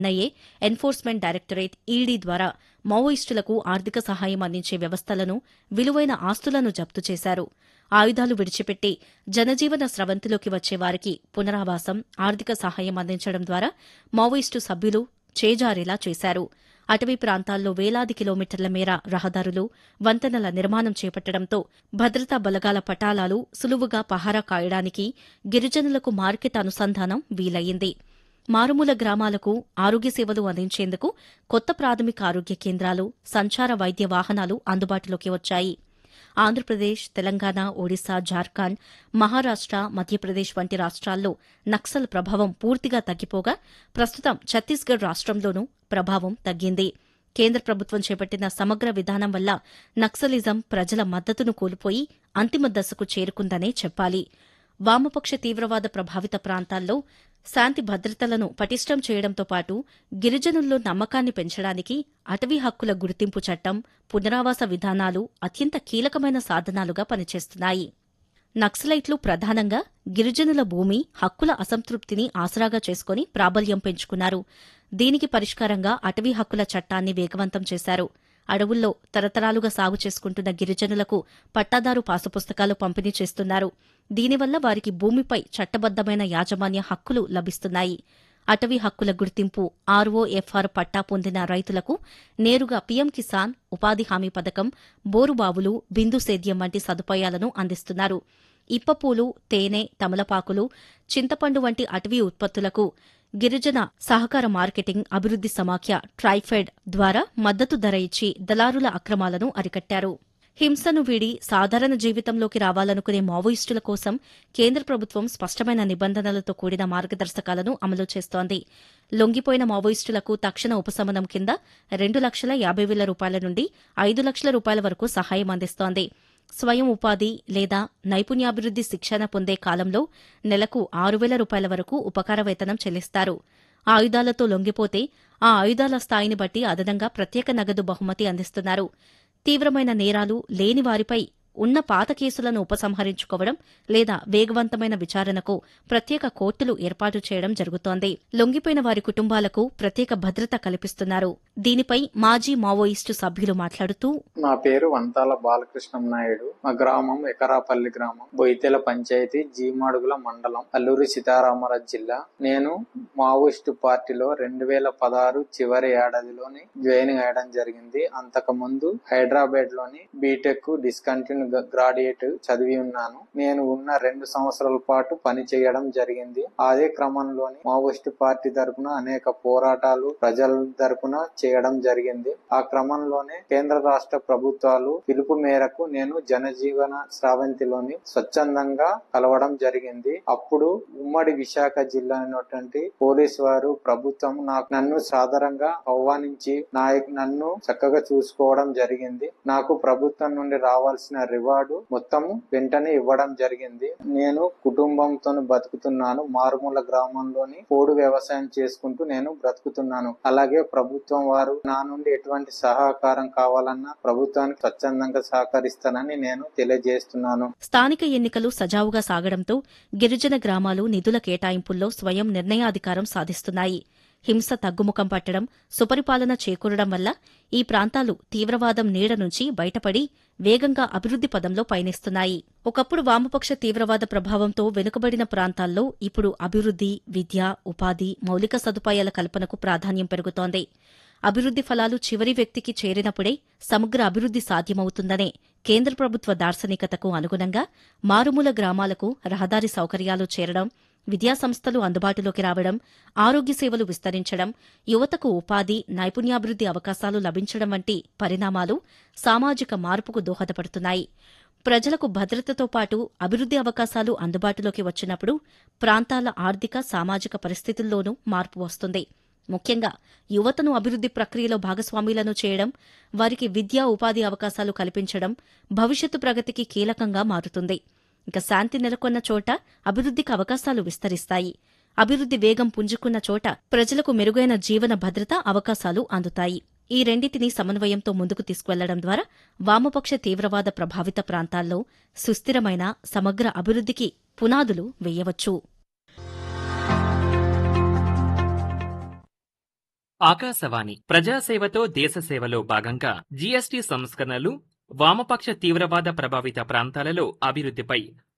NIA enforcement directorate ED ద్వారా మావోయిస్టులకు ఆర్థిక సహాయం అందించే వ్యవస్థలను విలువైన ఆస్తులను జప్తు చేశారు ఆయుధాలు విడిచిపెట్టి జనజీవన స్రవంతిలోకి వచ్చే వారికి పునరావాసం ఆర్థిక సహాయం అందించడం ద్వారా మావోయిస్టు సభ్యులు చేజారేలా చేశారు అటవీ ప్రాంతాల్లో వేలాది కిలోమీటర్ల మేర రహదారులు వంతెనల నిర్మాణం చేపట్టడంతో భద్రతా బలగాల పటాలాలు సులువుగా పహారా కాయడానికి గిరిజనులకు మార్కెట్ అనుసంధానం వీలయ్యింది మారుమూల గ్రామాలకు ఆరోగ్య సేవలు అందించేందుకు కొత్త ప్రాథమిక ఆరోగ్య కేంద్రాలు సంచార వైద్య వాహనాలు అందుబాటులోకి వచ్చాయి ఆంధ్రప్రదేశ్ తెలంగాణ ఒడిశా జార్ఖండ్ మహారాష్ట మధ్యప్రదేశ్ వంటి రాష్ట్రాల్లో నక్సల్ ప్రభావం పూర్తిగా తగ్గిపోగా ప్రస్తుతం ఛత్తీస్గఢ్ రాష్ట్రంలోనూ ప్రభావం తగ్గింది కేంద్ర ప్రభుత్వం చేపట్టిన సమగ్ర విధానం వల్ల నక్సలిజం ప్రజల మద్దతును కోల్పోయి అంతిమ దశకు చేరుకుందనే చెప్పాలి వామపక్ష తీవ్రవాద ప్రభావిత ప్రాంతాల్లో శాంతి భద్రతలను పటిష్టం చేయడంతో పాటు గిరిజనుల్లో నమ్మకాన్ని పెంచడానికి అటవీ హక్కుల గుర్తింపు చట్టం పునరావాస విధానాలు అత్యంత కీలకమైన సాధనాలుగా పనిచేస్తున్నాయి నక్సలైట్లు ప్రధానంగా గిరిజనుల భూమి హక్కుల అసంతృప్తిని ఆసరాగా చేసుకుని ప్రాబల్యం పెంచుకున్నారు దీనికి పరిష్కారంగా అటవీ హక్కుల చట్టాన్ని వేగవంతం చేశారు అడవుల్లో తరతరాలుగా సాగు చేసుకుంటున్న గిరిజనులకు పట్టాదారు పాసుపుస్తకాలు పంపిణీ చేస్తున్నారు దీనివల్ల వారికి భూమిపై చట్టబద్దమైన యాజమాన్య హక్కులు లభిస్తున్నాయి అటవీ హక్కుల గుర్తింపు ఆర్ఓఎఫ్ఆర్ పట్టా పొందిన రైతులకు నేరుగా పీఎం కిసాన్ ఉపాధి హామీ పథకం బోరుబావులు బిందు సేద్యం వంటి సదుపాయాలను అందిస్తున్నారు ఇప్పపూలు తేనె తమలపాకులు చింతపండు వంటి అటవీ ఉత్పత్తులకు గిరిజన సహకార మార్కెటింగ్ అభివృద్ది సమాఖ్య ట్రైఫెడ్ ద్వారా మద్దతు ధర ఇచ్చి దళారుల అక్రమాలను అరికట్టారు హింసను వీడి సాధారణ జీవితంలోకి రావాలనుకునే మావోయిస్టుల కోసం కేంద్ర ప్రభుత్వం స్పష్టమైన నిబంధనలతో కూడిన మార్గదర్శకాలను అమలు చేస్తోంది లొంగిపోయిన మావోయిస్టులకు తక్షణ ఉపశమనం కింద రెండు లక్షల యాబై వేల రూపాయల నుండి ఐదు లక్షల రూపాయల వరకు సహాయం అందిస్తోంది స్వయం ఉపాధి లేదా నైపుణ్యాభివృద్ది శిక్షణ పొందే కాలంలో నెలకు ఆరు వేల రూపాయల వరకు ఉపకార వేతనం చెల్లిస్తారు ఆయుధాలతో లొంగిపోతే ఆ ఆయుధాల స్థాయిని బట్టి అదనంగా ప్రత్యేక నగదు బహుమతి అందిస్తున్నారు తీవ్రమైన నేరాలు లేని వారిపై ఉన్న పాత కేసులను ఉపసంహరించుకోవడం లేదా వేగవంతమైన విచారణకు ప్రత్యేక కోర్టులు ఏర్పాటు చేయడం జరుగుతోంది లొంగిపోయిన వారి కుటుంబాలకు ప్రత్యేక భద్రత కల్పిస్తున్నారు దీనిపై మాజీ మావోయిస్టు సభ్యులు మాట్లాడుతూ నా పేరు వంతాల బాలకృష్ణం నాయుడు మా గ్రామం ఎకరాపల్లి గ్రామం బొయితెల పంచాయతీ జీమాడుగుల మండలం అల్లూరి సీతారామరాజు జిల్లా నేను మావోయిస్టు పార్టీలో రెండు వేల పదహారు చివరి ఏడాదిలోని జాయిన్ అయ్యడం జరిగింది అంతకు ముందు హైదరాబాద్ లోని బీటెక్ డిస్కంటిన్యూ గ్రాడ్యుయేట్ చదివి ఉన్నాను నేను ఉన్న రెండు సంవత్సరాల పాటు పని చేయడం జరిగింది అదే క్రమంలోని మావోయిస్టు పార్టీ తరపున అనేక పోరాటాలు ప్రజల తరపున చేయడం జరిగింది ఆ క్రమంలోనే కేంద్ర రాష్ట్ర ప్రభుత్వాలు పిలుపు మేరకు నేను జనజీవన స్రావంతిలోని స్వచ్ఛందంగా కలవడం జరిగింది అప్పుడు ఉమ్మడి విశాఖ జిల్లా అయినటువంటి పోలీస్ వారు ప్రభుత్వం నాకు నన్ను సాధారణంగా ఆహ్వానించి నా నన్ను చక్కగా చూసుకోవడం జరిగింది నాకు ప్రభుత్వం నుండి రావాల్సిన రివార్డు మొత్తం వెంటనే ఇవ్వడం జరిగింది నేను కుటుంబంతో బతుకుతున్నాను మారుమూల గ్రామంలోని పోడు వ్యవసాయం చేసుకుంటూ నేను బ్రతుకుతున్నాను అలాగే ప్రభుత్వం వారు నా నుండి ఎటువంటి సహకారం కావాలన్నా ప్రభుత్వానికి స్వచ్ఛందంగా సహకరిస్తానని నేను తెలియజేస్తున్నాను స్థానిక ఎన్నికలు సజావుగా సాగడంతో గిరిజన గ్రామాలు నిధుల కేటాయింపుల్లో స్వయం నిర్ణయాధికారం సాధిస్తున్నాయి హింస తగ్గుముఖం పట్టడం సుపరిపాలన చేకూరడం వల్ల ఈ ప్రాంతాలు తీవ్రవాదం నీడ నుంచి బయటపడి వేగంగా అభివృద్ది పదంలో పయనిస్తున్నాయి ఒకప్పుడు వామపక్ష తీవ్రవాద ప్రభావంతో వెనుకబడిన ప్రాంతాల్లో ఇప్పుడు అభివృద్ది విద్య ఉపాధి మౌలిక సదుపాయాల కల్పనకు ప్రాధాన్యం పెరుగుతోంది అభివృద్ది ఫలాలు చివరి వ్యక్తికి చేరినప్పుడే సమగ్ర అభివృద్ది సాధ్యమవుతుందనే కేంద్ర ప్రభుత్వ దార్శనికతకు అనుగుణంగా మారుమూల గ్రామాలకు రహదారి సౌకర్యాలు చేరడం విద్యాసంస్థలు అందుబాటులోకి రావడం ఆరోగ్య సేవలు విస్తరించడం యువతకు ఉపాధి నైపుణ్యాభివృద్ది అవకాశాలు లభించడం వంటి పరిణామాలు సామాజిక మార్పుకు దోహదపడుతున్నాయి ప్రజలకు భద్రతతో పాటు అభివృద్ది అవకాశాలు అందుబాటులోకి వచ్చినప్పుడు ప్రాంతాల ఆర్థిక సామాజిక పరిస్థితుల్లోనూ మార్పు వస్తుంది ముఖ్యంగా యువతను అభివృద్ది ప్రక్రియలో భాగస్వాములను చేయడం వారికి విద్యా ఉపాధి అవకాశాలు కల్పించడం భవిష్యత్తు ప్రగతికి కీలకంగా మారుతుంది ఇక శాంతి నెలకొన్న చోట అభివృద్దికి అవకాశాలు విస్తరిస్తాయి అభివృద్ది వేగం పుంజుకున్న చోట ప్రజలకు మెరుగైన జీవన భద్రత అవకాశాలు అందుతాయి ఈ రెండింటినీ సమన్వయంతో ముందుకు తీసుకువెళ్లడం ద్వారా వామపక్ష తీవ్రవాద ప్రభావిత ప్రాంతాల్లో సుస్థిరమైన సమగ్ర అభివృద్దికి పునాదులు వేయవచ్చు ఆకాశవాణి ప్రజాసేవతో దేశ సేవలో భాగంగా జీఎస్టీ సంస్కరణలు వామపక్ష తీవ్రవాద ప్రభావిత ప్రాంతాలలో అభివృద్ధిపై